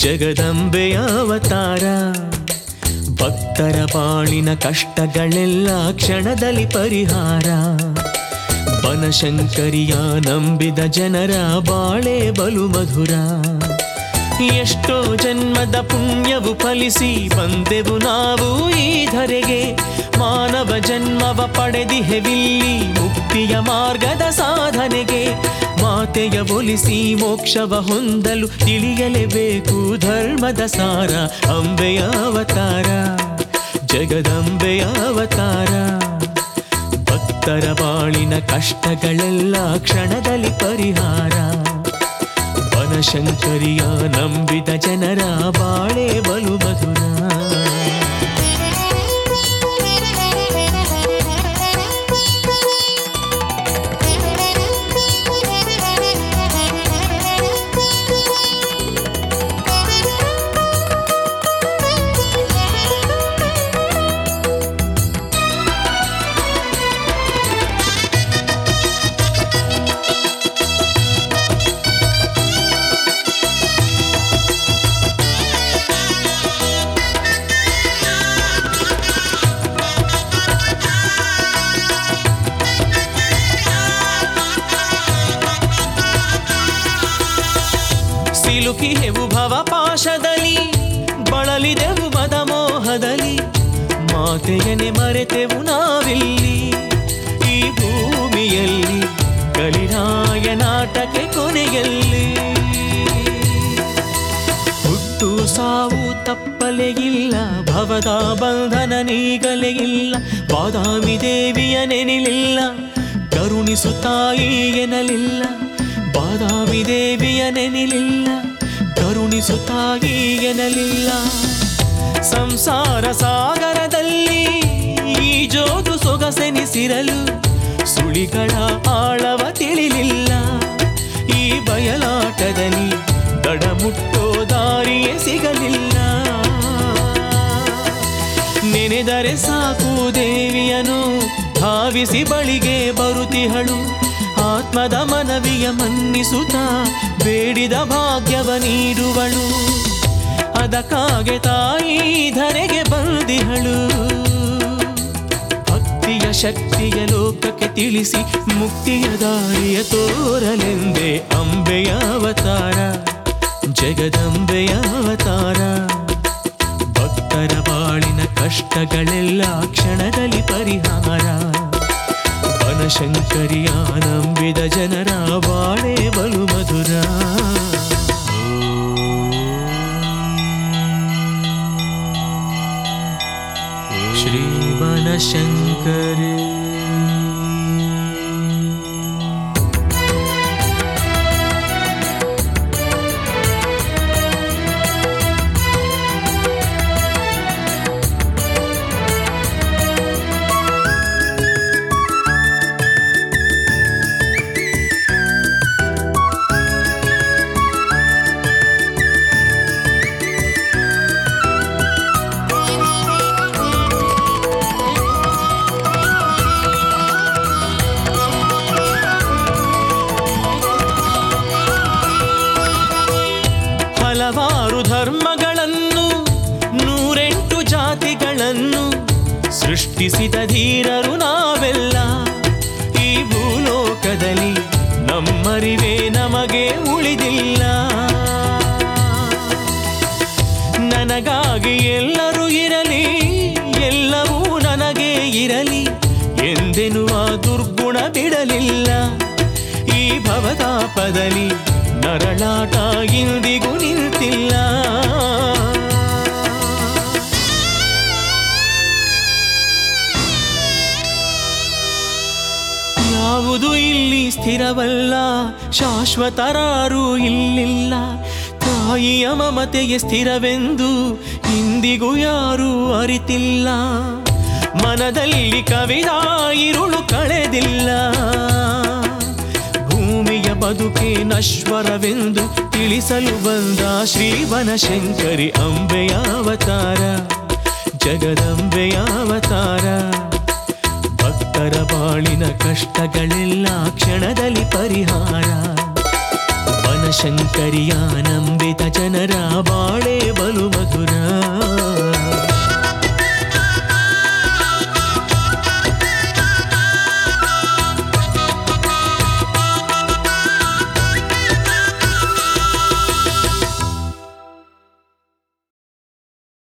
ಜಗದಂಬೆಯ ಅವತಾರ ಭಕ್ತರ ಬಾಳಿನ ಕಷ್ಟಗಳೆಲ್ಲ ಕ್ಷಣದಲ್ಲಿ ಪರಿಹಾರ ಬನಶಂಕರಿಯ ನಂಬಿದ ಜನರ ಬಾಳೆ ಬಲು ಮಧುರ ಎಷ್ಟೋ ಜನ್ಮದ ಪುಣ್ಯವು ಫಲಿಸಿ ಬಂದೆವು ನಾವು ಈ ಧರೆಗೆ ಮಾನವ ಜನ್ಮವ ಪಡೆದಿಹೆವಿಲ್ಲಿ ಮುಕ್ತಿಯ ಮಾರ್ಗದ ಸಾಧನೆಗೆ ಮಾತೆಯ ಒಲಿಸಿ ಮೋಕ್ಷವ ಹೊಂದಲು ತಿಳಿಯಲೇಬೇಕು ಧರ್ಮದ ಸಾರ ಅಂಬೆಯ ಅವತಾರ ಜಗದಂಬೆಯ ಅವತಾರ ಭಕ್ತರ ಬಾಳಿನ ಕಷ್ಟಗಳೆಲ್ಲ ಕ್ಷಣದಲ್ಲಿ ಪರಿಹಾರ ಬನಶಂಕರಿಯ ನಂಬಿದ ಜನರ ಬಾಳೆ ಬಲು ಮಧುರ ಸಿಲುಕಿಹೆವು ಭವಪಾಶದಲ್ಲಿ ಬಳಲಿದೆವು ಮದಮೋಹದಲ್ಲಿ ಮಾತೆಯನೆ ಮರೆತೆವು ನಾವಿಲ್ಲಿ ಈ ಭೂಮಿಯಲ್ಲಿ ಕಲಿರಾಯ ನಾಟಕ್ಕೆ ಕೊನೆಯಲ್ಲಿ ಹುಟ್ಟು ಸಾವು ತಪ್ಪಲೇ ಇಲ್ಲ ಭವದ ಬಂಧನ ನೀಗಲೇ ಇಲ್ಲ ಬಾದಾಮಿ ದೇವಿಯ ನೆನಿಲಿಲ್ಲ ಕರುಣಿಸು ತಾಯಿ ಎನ್ನಲಿಲ್ಲ ಬಾದಾಮಿ ದೇವಿಯ ನೆನಿಲಿಲ್ಲ ಕರುಣಿಸು ತಾಯಿ ಎನ್ನಲಿಲ್ಲ ಸಂಸಾರ ಸಾಗರದಲ್ಲಿ ಈ ಜೋದು ಸೊಗಸೆನಿಸಿರಲು ಸುಳಿಗಳ ಆಳವ ತಿಳಿಲಿಲ್ಲ ಈ ಬಯಲಾಟದಲ್ಲಿ ದಡ ಮುಟ್ಟೋ ದಾರಿಯೇ ಸಿಗಲಿಲ್ಲ ನೆನೆದರೆ ಸಾಕು ದೇವಿಯನು ಧಾವಿಸಿ ಬಳಿಗೆ ಬರುತಿಹಳು ಆತ್ಮದ ಮನವಿಯ ಮನ್ನಿಸುತ್ತ ಬೇಡಿದ ಭಾಗ್ಯವ ನೀಡುವಳು ಅದಕ್ಕಾಗೆ ತಾಯಿ ಧರೆಗೆ ಬಂದಿಹಳು ಭಕ್ತಿಯ ಶಕ್ತಿಯ ಲೋಕಕ್ಕೆ ತಿಳಿಸಿ ಮುಕ್ತಿಯ ದಾರಿಯ ತೋರಲೆಂದೇ ಅಂಬೆಯ ಅವತಾರ ಜಗದಂಬೆಯ ಅವತಾರ ಭಕ್ತರ ಬಾಳಿನ ಕಷ್ಟಗಳೆಲ್ಲ ಕ್ಷಣದಲ್ಲಿ ಪರಿಹಾರ ಬನಶಂಕರಿಯ ನಂಬಿದ ಜನರ ಬಾಳೆ ಬಲು ಮಧುರ ಶ್ರೀ ಬನಶಂಕರಿ ಹಲವಾರು ಧರ್ಮಗಳನ್ನು ನೂರೆಂಟು ಜಾತಿಗಳನ್ನು ಸೃಷ್ಟಿಸಿದ ಧೀರರು ನಾವೆಲ್ಲ ಈ ಭೂಲೋಕದಲ್ಲಿ ನಮ್ಮರಿವೇ ನಮಗೆ ಉಳಿದಿಲ್ಲ ನನಗಾಗಿ ಎಲ್ಲರೂ ಇರಲಿ ಎಲ್ಲವೂ ನನಗೆ ಇರಲಿ ಎಂದೆನ್ನುವ ದುರ್ಗುಣ ಬಿಡಲಿಲ್ಲ ಈ ಭವತಾಪದಲ್ಲಿ ನರಳಾಟ ಇಂದಿಗೂ ನಿಂತಿಲ್ಲ ಯಾವುದು ಇಲ್ಲಿ ಸ್ಥಿರವಲ್ಲ ಶಾಶ್ವತರಾರು ಇಲ್ಲಿಲ್ಲ ತಾಯಿಯ ಮಮತೆಗೆ ಸ್ಥಿರವೆಂದು ಇಂದಿಗೂ ಯಾರೂ ಅರಿತಿಲ್ಲ ಮನದಲ್ಲಿ ಕವಿದ ಇರುಳು ಕಳೆದಿಲ್ಲ ಭೂಮಿಯ ಬದುಕೆ ನಶ್ವರವೆಂದು ತಿಳಿಸಲು ಬಂದ ಶ್ರೀ ಬನಶಂಕರಿ ಅಂಬೆಯ ಅವತಾರ ಜಗದಂಬೆಯ ಅವತಾರ ಭಕ್ತರ ಬಾಳಿನ ಕಷ್ಟಗಳೆಲ್ಲ ಕ್ಷಣದಲ್ಲಿ ಪರಿಹಾರ ಬನಶಂಕರಿಯ ನಂಬಿತ ಜನರ ಬಾಳೆ ಬಲು ಮಧುರ